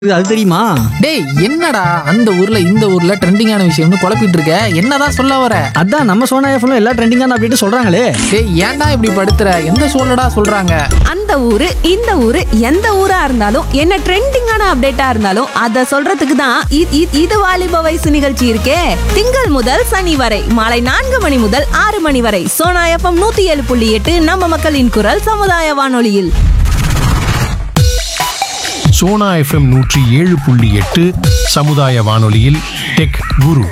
இது அது தெரியுமா டேய் என்னடா அந்த ஊர்ல இந்த ஊர்ல ட்ரெண்டிங்கான விஷயம்னு குழப்பிட்டு இருக்க என்னதான் சொல்ல வர அதான் நம்ம சோனா எஃப்ல எல்லா ட்ரெண்டிங்கான அப்டேட் சொல்றாங்களே டேய் ஏன்டா இப்படி படுத்துற எந்த சூழலடா சொல்றாங்க அந்த ஊரு இந்த ஊரு எந்த ஊரா இருந்தாலும் என்ன ட்ரெண்டிங்கான அப்டேட்டா இருந்தாலும் அத சொல்றதுக்கு தான் இ- இ- இது வாலிப வயசு நிகழ்ச்சி இருக்கே திங்கள் முதல் சனி வரை மாலை நான்கு மணி முதல் ஆறு மணி வரை சோனா எஃப்எம் நூத்தி ஏழு புள்ளி எட்டு நம்ம மக்களின் குரல் சமுதாய வானொலியில் சோனா எஃப்எம் நூற்றி ஏழு புள்ளி எட்டு சமுதாய வானொலியில் டெக் குரு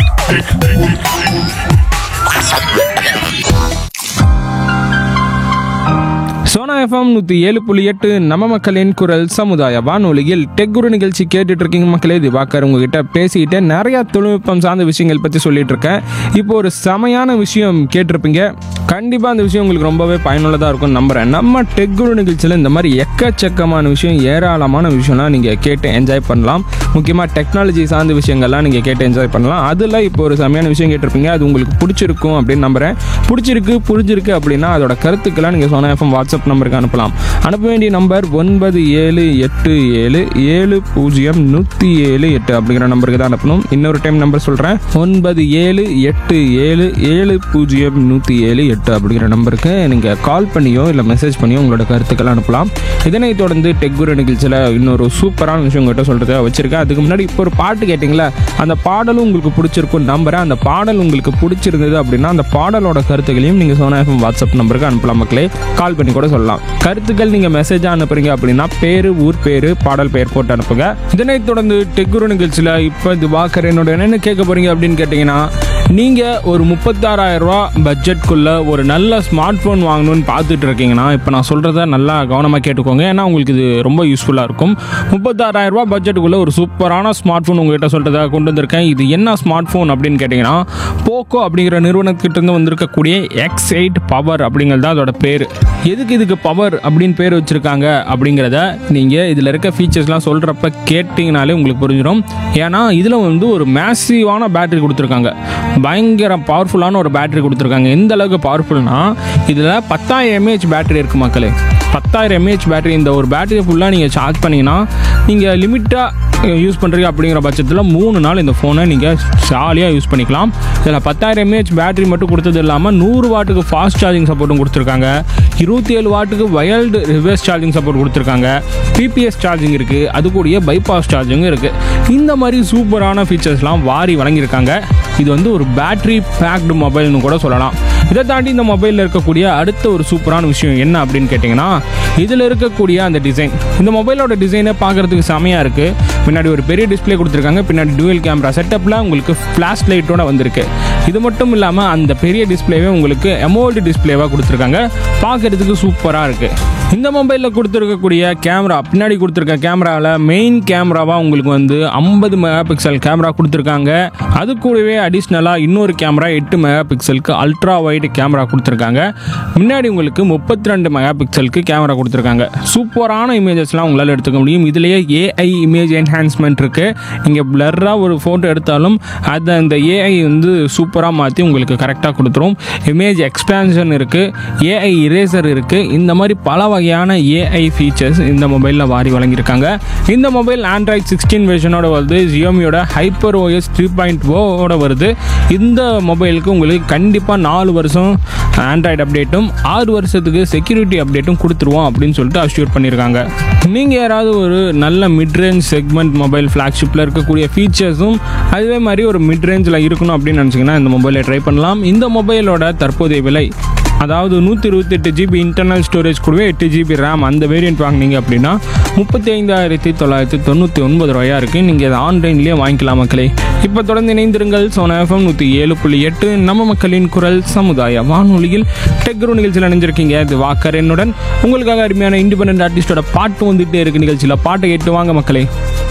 சோனா எஃப்எம் நூற்றி ஏழு புள்ளி எட்டு நம்ம மக்களின் குரல் சமுதாய வானொலியில் டெக் குரு நிகழ்ச்சி கேட்டுட்டு இருக்கீங்க மக்களே திவாகர் உங்ககிட்ட பேசிக்கிட்டு நிறைய தொழில்நுட்பம் சார்ந்த விஷயங்கள் பற்றி சொல்லிட்டு இருக்கேன் இப்போ ஒரு செமையான விஷயம் கேட்டிருப்பீங்க கண்டிப்பாக அந்த விஷயம் உங்களுக்கு ரொம்பவே பயனுள்ளதாக இருக்கும் நம்புறேன் நம்ம டெக் குரு நிகழ்ச்சியில் இந்த மாதிரி எக்கச்சக்கமான விஷயம் ஏராளமான விஷயம்லாம் நீங்கள் கேட்டு என்ஜாய் பண்ணலாம் முக்கியமாக டெக்னாலஜி சார்ந்த விஷயங்கள்லாம் நீங்கள் கேட்டு என்ஜாய் பண்ணலாம் அதில் இப்போ ஒரு செமையான விஷயம் கேட்டிருப்பீங்க அது உங்களுக்கு பிடிச்சிருக்கும் அப்படின்னு நம்புறேன் பிடிச்சிருக்கு புரிஞ்சிருக்கு அப்படின்னா அதோட கருத்துக்கெல்லாம் நீங்கள் சோனா எஃப்எம் வாட்ஸ்அப் நம்பருக்கு அனுப்பலாம் அனுப்ப வேண்டிய நம்பர் ஒன்பது ஏழு எட்டு ஏழு ஏழு பூஜ்ஜியம் நூற்றி ஏழு எட்டு அப்படிங்கிற நம்பருக்கு தான் அனுப்பணும் இன்னொரு டைம் நம்பர் சொல்கிறேன் ஒன்பது ஏழு எட்டு ஏழு ஏழு பூஜ்ஜியம் நூற்றி ஏழு எட்டு அப்படிங்கிற நம்பருக்கு நீங்கள் கால் பண்ணியோ இல்லை மெசேஜ் பண்ணியோ உங்களோட கருத்துக்களை அனுப்பலாம் இதனைத் தொடர்ந்து டெக்குரு நிகழ்ச்சியில் இன்னொரு சூப்பரான விஷயம் உங்கள்கிட்ட சொல்கிறத வச்சிருக்கேன் அதுக்கு முன்னாடி இப்போ ஒரு பாட்டு கேட்டிங்களா அந்த பாடலும் உங்களுக்கு பிடிச்சிருக்கும் நம்புறேன் அந்த பாடல் உங்களுக்கு பிடிச்சிருந்தது அப்படின்னா அந்த பாடலோட கருத்துக்களையும் நீங்கள் சோனா எஃப்எம் வாட்ஸ்அப் நம்பருக்கு அனுப்பலாம் மக்களே கால் பண்ணி கூட சொல்லலாம் கருத்துக்கள் நீங்கள் மெசேஜாக அனுப்புறீங்க அப்படின்னா பேர் ஊர் பேர் பாடல் பெயர் போட்டு அனுப்புங்க இதனைத் தொடர்ந்து டெக்குரு நிகழ்ச்சியில் இப்போ திவாகர் என்னோட என்னென்ன கேட்க போறீங்க அப்படின்னு கேட்டிங்கன்னா நீங்கள் ஒரு முப்பத்தாறாயிரம் ரூபா பட்ஜெட்குள்ள ஒரு நல்ல ஸ்மார்ட் ஃபோன் வாங்கணும்னு பார்த்துட்டு இருக்கீங்கன்னா இப்போ நான் சொல்கிறத நல்லா கவனமாக கேட்டுக்கோங்க ஏன்னா உங்களுக்கு இது ரொம்ப யூஸ்ஃபுல்லாக இருக்கும் முப்பத்தாறாயிரம் ரூபா பட்ஜெட்டுக்குள்ள ஒரு சூப்பரான ஸ்மார்ட் ஃபோன் உங்ககிட்ட சொல்கிறதா கொண்டு வந்திருக்கேன் இது என்ன ஸ்மார்ட் ஃபோன் அப்படின்னு கேட்டிங்கன்னா போக்கோ அப்படிங்கிற நிறுவனத்திலிருந்து வந்திருக்கக்கூடிய எக்ஸ் எயிட் பவர் அப்படிங்கிறது தான் அதோட பேர் எதுக்கு இதுக்கு பவர் அப்படின்னு பேர் வச்சுருக்காங்க அப்படிங்கிறத நீங்கள் இதில் இருக்க ஃபீச்சர்ஸ்லாம் சொல்கிறப்ப கேட்டிங்கனாலே உங்களுக்கு புரிஞ்சிடும் ஏன்னா இதில் வந்து ஒரு மேசிவான பேட்டரி கொடுத்துருக்காங்க பயங்கர பவர்ஃபுல்லான ஒரு பேட்டரி கொடுத்துருக்காங்க எந்த அளவுக்கு பவர்ஃபுல்னா இதில் பத்தாயிரம் எம்ஏஹெச் பேட்டரி இருக்குது மக்களே பத்தாயிரம் எம்ஏஹெச் பேட்டரி இந்த ஒரு பேட்டரியை ஃபுல்லாக நீங்கள் சார்ஜ் பண்ணிங்கன்னா நீங்கள் லிமிட்டாக யூஸ் பண்ணுறீங்க அப்படிங்கிற பட்சத்தில் மூணு நாள் இந்த ஃபோனை நீங்கள் ஜாலியாக யூஸ் பண்ணிக்கலாம் இதில் பத்தாயிரம் எம்ஏஹெச் பேட்டரி மட்டும் கொடுத்தது இல்லாமல் நூறு வாட்டுக்கு ஃபாஸ்ட் சார்ஜிங் சப்போர்ட்டும் கொடுத்துருக்காங்க இருபத்தி ஏழு வாட்டுக்கு வைல்டு ரிவர்ஸ் சார்ஜிங் சப்போர்ட் கொடுத்துருக்காங்க பிபிஎஸ் சார்ஜிங் இருக்குது அது கூடயே பைபாஸ் சார்ஜிங்கும் இருக்குது இந்த மாதிரி சூப்பரான ஃபீச்சர்ஸ்லாம் வாரி வழங்கியிருக்காங்க இது வந்து ஒரு பேட்டரி பேக்டு மொபைல்னு கூட சொல்லலாம் இதை தாண்டி இந்த மொபைலில் இருக்கக்கூடிய அடுத்த ஒரு சூப்பரான விஷயம் என்ன அப்படின்னு கேட்டிங்கன்னா இதில் இருக்கக்கூடிய அந்த டிசைன் இந்த மொபைலோட டிசைனை பார்க்குறதுக்கு செமையாக இருக்குது பின்னாடி ஒரு பெரிய டிஸ்ப்ளே கொடுத்துருக்காங்க பின்னாடி டூயல் கேமரா செட்டப்பில் உங்களுக்கு ஃப்ளாஷ் லைட்டோட வந்திருக்கு இது மட்டும் இல்லாமல் அந்த பெரிய டிஸ்ப்ளேவே உங்களுக்கு எமோல்டு டிஸ்ப்ளேவாக கொடுத்துருக்காங்க பார்க்குறதுக்கு சூப்பராக இருக்குது இந்த மொபைலில் கொடுத்துருக்கக்கூடிய கேமரா பின்னாடி கொடுத்துருக்க கேமராவில் மெயின் கேமராவாக உங்களுக்கு வந்து ஐம்பது மெகா பிக்சல் கேமரா கொடுத்துருக்காங்க அது கூடவே அடிஷ்னலாக இன்னொரு கேமரா எட்டு மெகா பிக்சலுக்கு அல்ட்ரா வைட் கேமரா கொடுத்துருக்காங்க முன்னாடி உங்களுக்கு முப்பத்தி ரெண்டு மெகா பிக்சலுக்கு கேமரா கொடுத்துருக்காங்க சூப்பரான இமேஜஸ்லாம் உங்களால் எடுத்துக்க முடியும் இதுலேயே ஏஐ இமேஜ் என்ஹான்ஸ்மெண்ட் இருக்குது நீங்கள் பிளர்ராக ஒரு ஃபோட்டோ எடுத்தாலும் அதை அந்த ஏஐ வந்து சூப்பராக மாற்றி உங்களுக்கு கரெக்டாக கொடுத்துரும் இமேஜ் எக்ஸ்பேன்ஷன் இருக்குது ஏஐ இரேசர் இருக்குது இந்த மாதிரி பல வகையான ஏஐ ஃபீச்சர்ஸ் இந்த மொபைலில் வாரி வழங்கியிருக்காங்க இந்த மொபைல் ஆண்ட்ராய்ட் சிக்ஸ்டீன் வெர்ஷனோட வருது ஜியோமியோட ஹைப்பர் ஓஎஸ் த்ரீ பாயிண்ட் ஓட வருது இந்த மொபைலுக்கு உங்களுக்கு கண்டிப்பாக நாலு வருஷம் ஆண்ட்ராய்டு அப்டேட்டும் ஆறு வருஷத்துக்கு செக்யூரிட்டி அப்டேட்டும் கொடுத்துருவோம் அப்படின்னு சொல்லிட்டு அஷ்யூர் பண்ணியிருக்காங்க நீங்கள் யாராவது ஒரு நல்ல மிட்ரேஞ்ச் செக்மெண்ட் மொபைல் ஃப்ளாக்ஷிப்பில் இருக்கக்கூடிய ஃபீச்சர்ஸும் அதுவே மாதிரி ஒரு மிட்ரேஞ்சில் இருக்கணும் அப்படின்னு நினச்சிங்கன்னா இந்த மொபைலை ட்ரை பண்ணலாம் இந்த மொபைலோட தற்போதைய விலை அதாவது நூற்றி இருபத்தெட்டு ஜிபி இன்டர்னல் ஸ்டோரேஜ் கூடவே எட்டு ஜிபி ரேம் அந்த வேரியன்ட் வாங்குனீங்க அப்படின்னா முப்பத்தி ஐந்தாயிரத்தி தொள்ளாயிரத்தி தொண்ணூற்றி ஒன்பது ரூபாயா இருக்குது நீங்கள் இதை ஆன்லைன்லேயே வாங்கிக்கலாம் மக்களே இப்போ தொடர்ந்து இணைந்திருங்கள் சோனா எஃப்எம் நூற்றி ஏழு புள்ளி எட்டு நம்ம மக்களின் குரல் சமுதாய வானொலியில் டெக்ரு நிகழ்ச்சியில் இணைஞ்சிருக்கீங்க இது வாக்கர் என்னுடன் உங்களுக்காக அருமையான இண்டிபெண்டன்ட் ஆர்டிஸ்டோட பாட்டு வந்துகிட்டே இருக்கு நிகழ்ச்சியில் பாட்டை கேட்டு வாங்க மக்களே